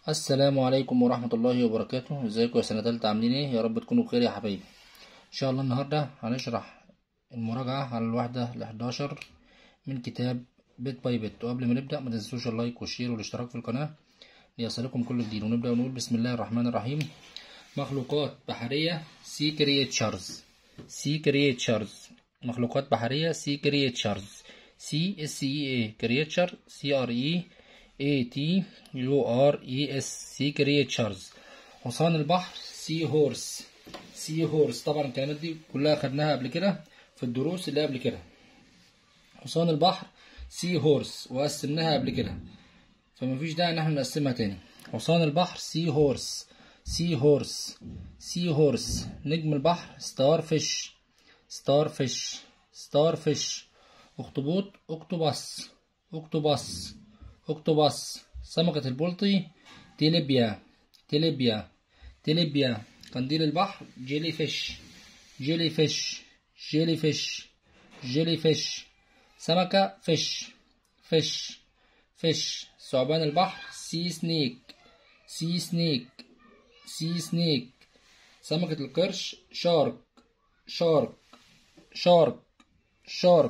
السلام عليكم ورحمة الله وبركاته ازيكم يا سنة تالتة عاملين ايه يا رب تكونوا بخير يا حبايبي ان شاء الله النهاردة هنشرح المراجعة على الوحدة الحداشر من كتاب بيت باي بيت وقبل ما نبدأ ما تنسوش اللايك والشير والاشتراك في القناة ليصلكم كل جديد ونبدأ ونقول بسم الله الرحمن الرحيم مخلوقات بحرية سي كريتشرز سي كريتشرز مخلوقات بحرية سي كريتشرز سي اس اي اي كريتشر سي ار اي اي تي يو ار اي اس سي كريتشرز حصان البحر سي هورس سي هورس طبعا الكلمات دي كلها خدناها قبل كده في الدروس اللي قبل كده حصان البحر سي هورس وقسمناها قبل كده فمفيش داعي ان احنا نقسمها تاني حصان البحر سي هورس سي هورس سي هورس نجم البحر ستار فيش ستار فيش ستار فيش اخطبوط اكتوباس اكتوباس اكتوباس سمكة البلطي تيليبيا تيليبيا تيليبيا قنديل البحر جيلي فيش جيلي فيش جيلي فيش جيلي فيش سمكة فيش فيش فيش ثعبان البحر سي سنيك سي سنيك سي سنيك سمكة القرش شارك شارك شارك شارك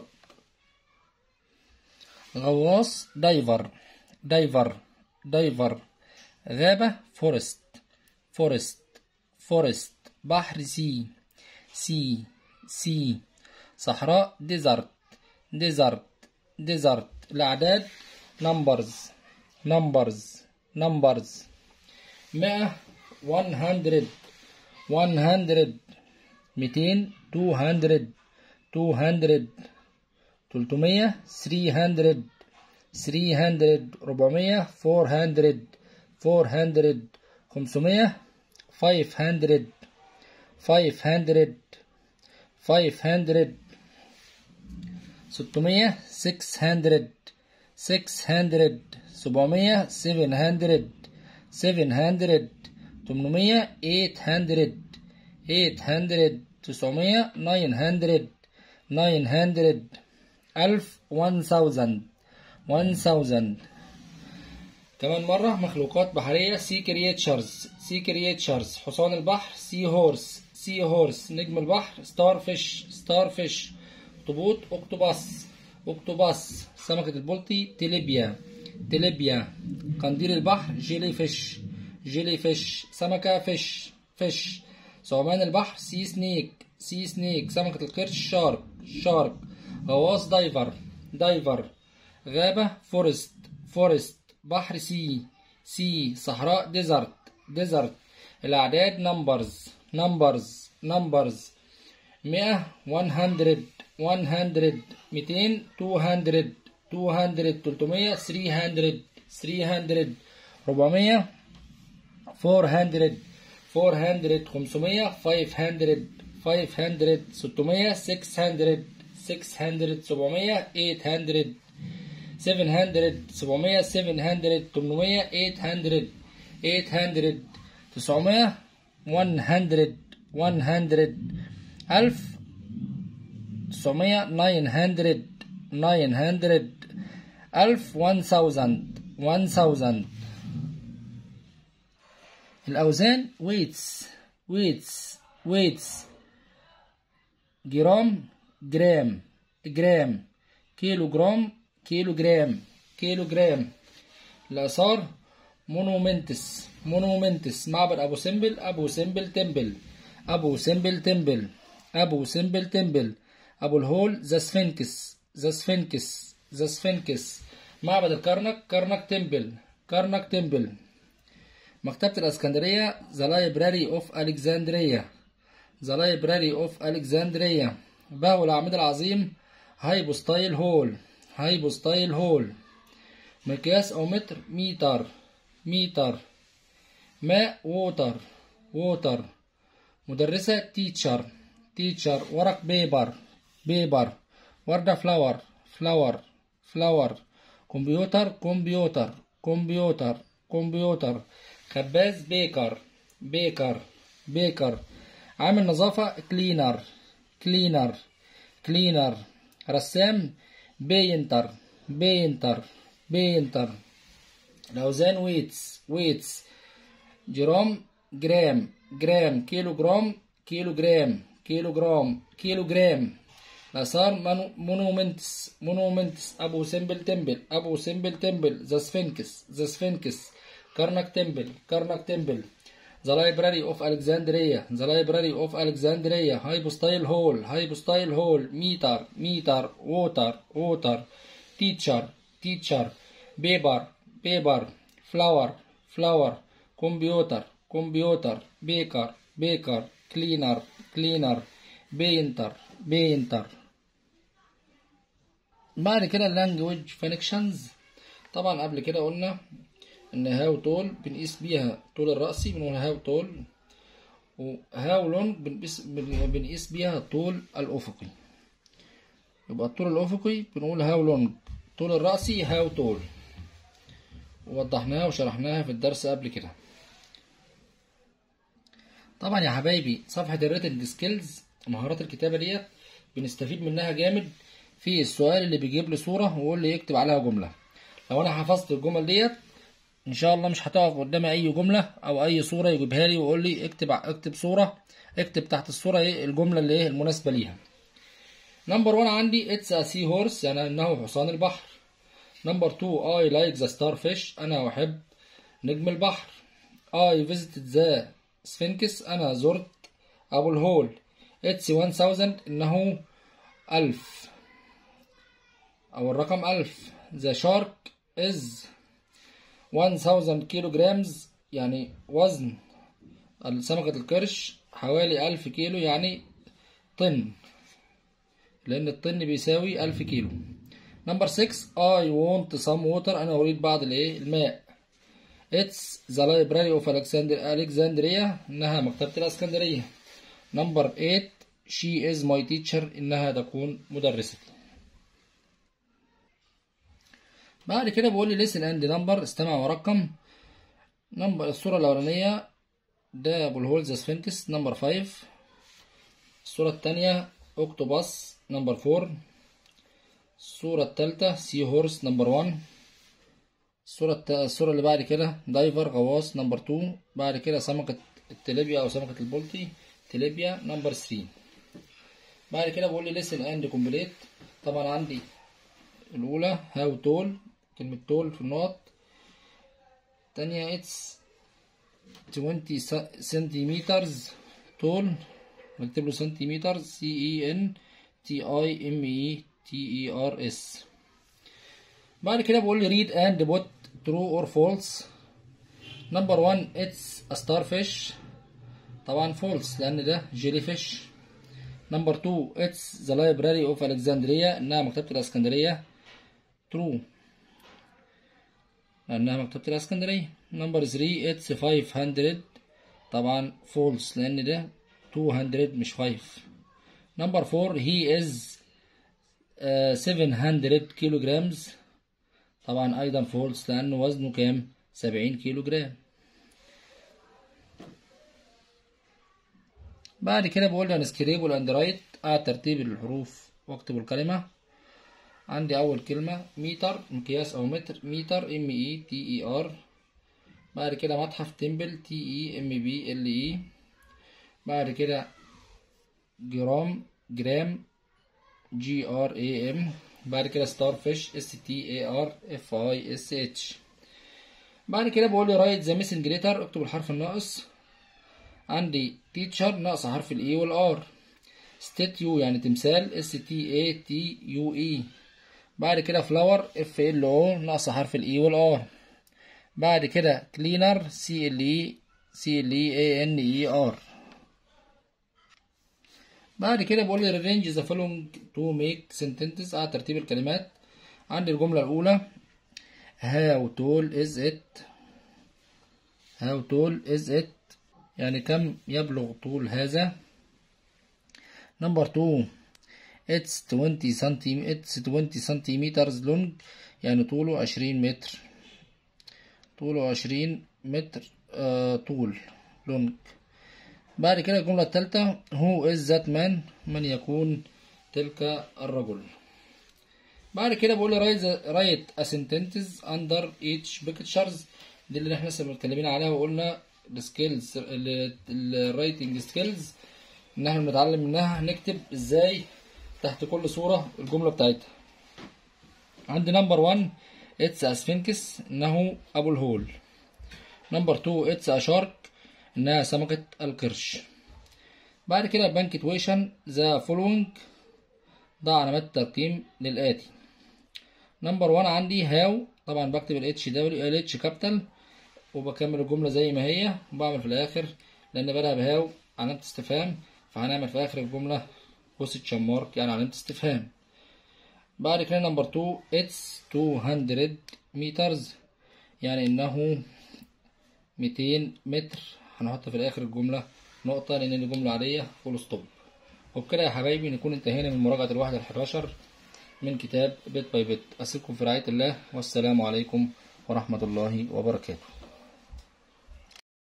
غواص دايفر دايفر دايفر غابة فورست فورست فورست بحر سي سي سي صحراء ديزرت ديزرت ديزرت الأعداد نمبرز نمبرز نمبرز مئة one hundred one hundred ميتين two hundred two hundred تلتمية three hundred three hundred ربعمية four hundred four hundred خمسمية five hundred five hundred five hundred ستمية six hundred six hundred سبعمية seven hundred seven hundred تمنمية eight hundred eight hundred تسعمية nine hundred nine hundred ألف one thousand one thousand كمان مرة مخلوقات بحرية سي كريتشرز سي كريتشرز حصان البحر سي هورس سي هورس نجم البحر ستار فيش ستار فيش اخطبوط اكتوباس اكتوباس سمكة البلطي تيليبيا تيليبيا قنديل البحر جيلي فيش جيلي فيش سمكة فيش فيش ثعبان البحر سي سنيك سي سنيك سمكة القرش شارك شارك غواص دايفر دايفر غابة فورست فورست بحر سي سي صحراء ديزرت ديزرت الأعداد نمبرز نمبرز نمبرز مئة one hundred one hundred ميتين two hundred two hundred تلتمية three hundred three hundred ربعمية four hundred four hundred خمسمية five hundred five hundred ستمية six hundred six hundred سبعمية eight hundred seven hundred سبعمية seven hundred تمنمية eight hundred eight hundred تسعمية one hundred one hundred ألف تسعمية nine hundred nine hundred ألف one thousand one thousand الأوزان weights weights weights جرام جرام جرام كيلو جرام كيلو جرام كيلو جرام الآثار مونومنتس مونومنتس معبد أبو سمبل أبو سمبل تمبل أبو سمبل تمبل أبو سمبل تمبل أبو الهول ذا سفنكس ذا سفنكس ذا سفنكس معبد الكرنك كرنك تمبل كرنك تمبل مكتبة الإسكندرية ذا لايبراري أوف ألكسندريا ذا لايبراري أوف ألكسندريا بهو العميد العظيم هايبوستايل هول هايبوستايل هول مقياس أو متر ميتر ميتر ماء ووتر ووتر مدرسة تيتشر تيتشر ورق بيبر بيبر وردة فلاور فلاور فلاور كمبيوتر كمبيوتر كمبيوتر كمبيوتر خباز بيكر بيكر بيكر عامل نظافة كلينر كلينر كلينر رسام بينتر بينتر بينتر الأوزان ويتس ويتس جرام جرام جرام كيلو جرام كيلو جرام كيلو جرام كيلو جرام الآثار مونومنتس مونومنتس أبو سمبل تمبل أبو سمبل تمبل ذا سفنكس ذا سفنكس كارناك تمبل كارناك تمبل The Library of Alexandria The Library of Alexandria Hypostyle Hall Hypostyle Hall meter meter water water teacher teacher paper paper flower flower computer computer baker baker cleaner cleaner painter painter بعد كده اللانجوج فانكشنز طبعا قبل كده قلنا ان هاو طول بنقيس بيها طول الرأسي بنقول هاو طول وهاو لونج بنقيس بنقيس بيها الطول الأفقي يبقى الطول الأفقي بنقول هاو لونج طول الرأسي هاو طول ووضحناها وشرحناها في الدرس قبل كده طبعا يا حبايبي صفحة الريتن سكيلز مهارات الكتابة ديت بنستفيد منها جامد في السؤال اللي بيجيب لي صورة ويقول لي يكتب عليها جملة لو انا حفظت الجمل ديت ان شاء الله مش هتقف قدامي اي جملة او اي صورة يجيبها لي ويقول لي اكتب اكتب صورة اكتب تحت الصورة ايه الجملة اللي ايه المناسبة ليها نمبر 1 عندي اتس ا سي هورس يعني انه حصان البحر نمبر 2 اي لايك ذا ستار فيش انا احب نجم البحر اي فيزيتد ذا سفنكس انا زرت ابو الهول اتس 1000 انه ألف أو الرقم ألف the shark is 1000 كيلو جرامز يعني وزن سمكة القرش حوالي ألف كيلو يعني طن لأن الطن بيساوي ألف كيلو نمبر 6 I want some water أنا أريد بعض الإيه الماء It's the library of Alexandria إنها مكتبة الإسكندرية نمبر 8 she is my teacher إنها تكون مدرستي بعد كده بقول لي listen and number استمع ورقم نمبر الصورة الأولانية ده أبو الهول ذا سفنكس نمبر 5 الصورة التانية أكتوباس نمبر 4 الصورة التالتة سي هورس نمبر 1 الصورة الت... الصورة اللي بعد كده دايفر غواص نمبر 2 بعد كده سمكة التليبيا أو سمكة البلطي تليبيا نمبر 3 بعد كده بقول لي listen and complete طبعا عندي الأولى هاو تول كلمة تول في النقط تانية اتس 20 سنتيمترز طول نكتب له سنتيمتر سي اي ان تي اي ام اي تي اي ار اس بعد كده بقول لي read and put true or false نمبر 1 it's a starfish طبعا false لأن ده جيلي فيش نمبر 2 it's the library of Alexandria إنها مكتبة الإسكندرية true لأنها مكتبة الإسكندرية نمبر 3 it's 500 طبعا false لأن ده 200 مش 5 نمبر 4 he is uh, 700 كيلو جرامز طبعا أيضا false لأنه وزنه كام 70 كيلو جرام بعد كده بقول لي انسكريبل اند رايت قاعد ترتيب الحروف واكتب الكلمة عندي أول كلمة متر مقياس أو متر متر ام اي تي اي ار بعد كده متحف تمبل تي اي ام بي ال اي بعد كده جرام جرام جي ار اي ام بعد كده ستار فيش اس تي اي ار اف اي اس اتش بعد كده بقول لي رايت ذا ميسنج ليتر اكتب الحرف الناقص عندي تيتشر ناقص حرف الاي والار ستيتيو يعني تمثال اس تي اي تي يو اي بعد كده فلاور اف ال او ناقص حرف الاي والار بعد كده كلينر سي ال اي سي ال اي اي ان اي ار بعد كده بقول لي arrange the following to make sentences على ترتيب الكلمات عندي الجملة الأولى how tall is it how tall is it يعني كم يبلغ طول هذا نمبر 2 it's 20 سنتي it's 20 سنتيمترز long يعني طوله 20 متر طوله 20 متر آه طول long بعد كده الجملة الثالثة who is that man من يكون تلك الرجل بعد كده بقول write write a sentences under each pictures دي اللي احنا لسه متكلمين عليها وقلنا السكيلز الرايتنج سكيلز ان احنا بنتعلم منها نكتب ازاي تحت كل صورة الجملة بتاعتها عندي نمبر 1 اتس اسفنكس انه ابو الهول نمبر 2 اتس اشارك انها سمكة القرش بعد كده بانكتويشن ذا فولوينج ضع علامات الترقيم للآتي نمبر 1 عندي هاو طبعا بكتب ال اتش دبليو ال اتش كابيتال وبكمل الجملة زي ما هي وبعمل في الآخر لأن بدأ بهاو علامة استفهام فهنعمل في آخر الجملة كوسيتشن مارك يعني علامة استفهام بعد كده نمبر 2 اتس 200 مترز يعني إنه 200 متر هنحط في الآخر الجملة نقطة لأن دي جملة عادية فول ستوب وبكده يا حبايبي نكون انتهينا من مراجعة الواحد الحداشر من كتاب بيت باي بيت أسيبكم في رعاية الله والسلام عليكم ورحمة الله وبركاته